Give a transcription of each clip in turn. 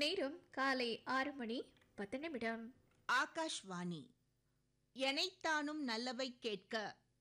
நேரம் காலை ஆறு மணி பத்து நிமிடம் ஆகாஷ்வாணி எனைத்தானும் நல்லவை கேட்க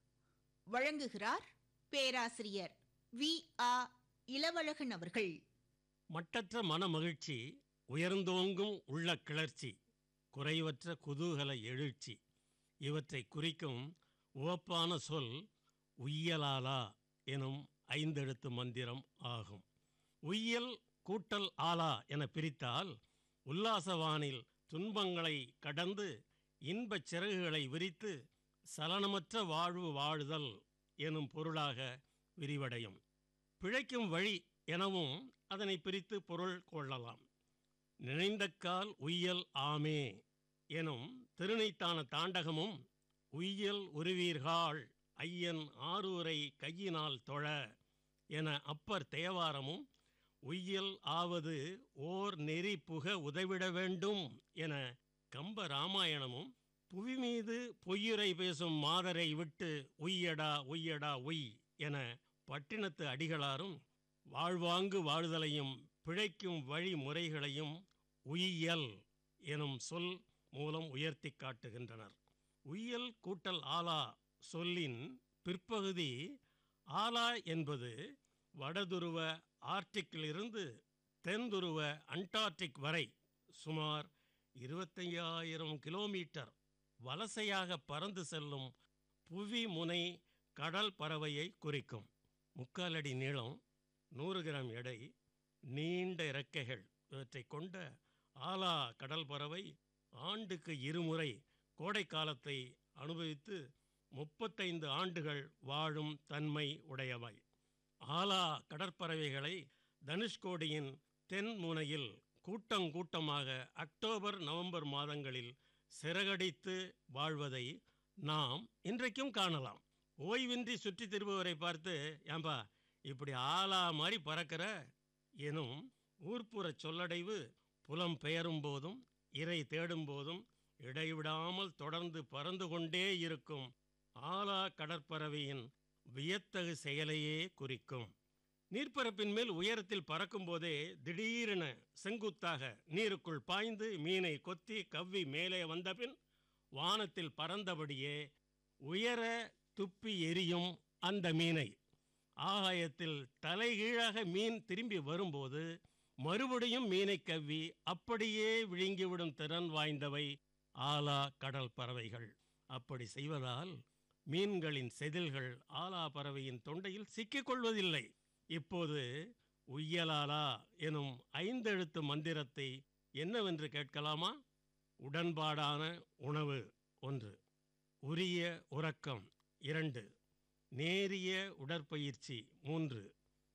வழங்குகிறார் பேராசிரியர் வி ஆ இளவழகன் அவர்கள் மட்டற்ற மன மகிழ்ச்சி உயர்ந்தோங்கும் உள்ள கிளர்ச்சி குறைவற்ற குதூகல எழுச்சி இவற்றை குறிக்கும் உவப்பான சொல் உய்யலாலா எனும் ஐந்தெழுத்து மந்திரம் ஆகும் உய்யல் கூட்டல் ஆலா என பிரித்தால் உல்லாசவானில் துன்பங்களை கடந்து இன்பச் சிறகுகளை விரித்து சலனமற்ற வாழ்வு வாழுதல் எனும் பொருளாக விரிவடையும் பிழைக்கும் வழி எனவும் அதனை பிரித்து பொருள் கொள்ளலாம் நினைந்தக்கால் உய்யல் ஆமே எனும் திருநைத்தான தாண்டகமும் உய்யல் உருவீர்கள் ஐயன் ஆரூரை கையினால் தொழ என அப்பர் தேவாரமும் உய்யல் ஆவது ஓர் நெறி புக உதவிட வேண்டும் என கம்ப ராமாயணமும் புவி மீது பொய்யுரை பேசும் மாதரை விட்டு உய்யடா உய்யடா உய் என பட்டினத்து அடிகளாரும் வாழ்வாங்கு வாழ்தலையும் பிழைக்கும் வழிமுறைகளையும் உய்யல் எனும் சொல் மூலம் உயர்த்தி காட்டுகின்றனர் உய்யல் கூட்டல் ஆலா சொல்லின் பிற்பகுதி ஆலா என்பது வடதுருவ ஆர்டிக்கிலிருந்து தென்துருவ அண்டார்டிக் வரை சுமார் இருபத்தையாயிரம் கிலோமீட்டர் வலசையாக பறந்து செல்லும் புவி முனை கடல் பறவையை குறிக்கும் முக்கால் அடி நீளம் நூறு கிராம் எடை நீண்ட இறக்கைகள் இவற்றை கொண்ட ஆலா கடல் பறவை ஆண்டுக்கு இருமுறை கோடை காலத்தை அனுபவித்து முப்பத்தைந்து ஆண்டுகள் வாழும் தன்மை உடையவை ஆலா கடற்பறவைகளை தனுஷ்கோடியின் தென் முனையில் கூட்டங்கூட்டமாக அக்டோபர் நவம்பர் மாதங்களில் சிறகடித்து வாழ்வதை நாம் இன்றைக்கும் காணலாம் ஓய்வின்றி சுற்றித் திரும்புவரை பார்த்து ஏம்பா இப்படி ஆலா மாதிரி பறக்கிற எனும் ஊர்ப்புற சொல்லடைவு புலம் பெயரும் போதும் இறை தேடும் போதும் இடைவிடாமல் தொடர்ந்து பறந்து கொண்டே இருக்கும் ஆலா கடற்பறவையின் வியத்தகு செயலையே குறிக்கும் நீர்ப்பரப்பின் மேல் உயரத்தில் பறக்கும் போதே திடீரென செங்குத்தாக நீருக்குள் பாய்ந்து மீனை கொத்தி கவ்வி மேலே வந்தபின் வானத்தில் பறந்தபடியே உயர துப்பி எரியும் அந்த மீனை ஆகாயத்தில் தலைகீழாக மீன் திரும்பி வரும்போது மறுபடியும் மீனை கவ்வி அப்படியே விழுங்கிவிடும் திறன் வாய்ந்தவை ஆலா கடல் பறவைகள் அப்படி செய்வதால் மீன்களின் செதில்கள் ஆலா பறவையின் தொண்டையில் சிக்கிக் கொள்வதில்லை இப்போது உய்யலாலா எனும் ஐந்தெழுத்து மந்திரத்தை என்னவென்று கேட்கலாமா உடன்பாடான உணவு ஒன்று உரிய உறக்கம் இரண்டு நேரிய உடற்பயிற்சி மூன்று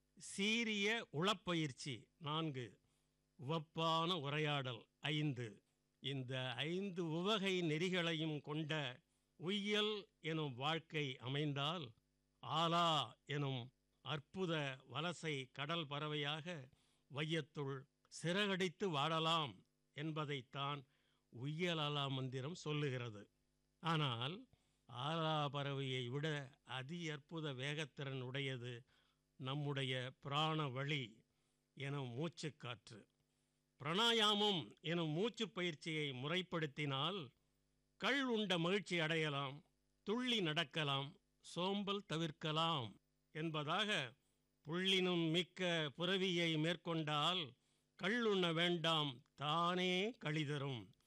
சீரிய உளப்பயிற்சி நான்கு உவப்பான உரையாடல் ஐந்து இந்த ஐந்து உவகை நெறிகளையும் கொண்ட உய்யல் எனும் வாழ்க்கை அமைந்தால் ஆலா எனும் அற்புத வலசை கடல் பறவையாக வையத்துள் சிறகடித்து வாழலாம் என்பதைத்தான் உய்யலாலா மந்திரம் சொல்லுகிறது ஆனால் ஆலா பறவையை விட அதி அற்புத வேகத்திறன் உடையது நம்முடைய பிராண வழி எனும் மூச்சுக்காற்று பிராணாயாமம் எனும் மூச்சு பயிற்சியை முறைப்படுத்தினால் கள் உண்ட மகிழ்ச்சி அடையலாம் துள்ளி நடக்கலாம் சோம்பல் தவிர்க்கலாம் என்பதாக புள்ளினும் மிக்க புறவியை மேற்கொண்டால் கள்ளுண்ண வேண்டாம் தானே கழிதரும்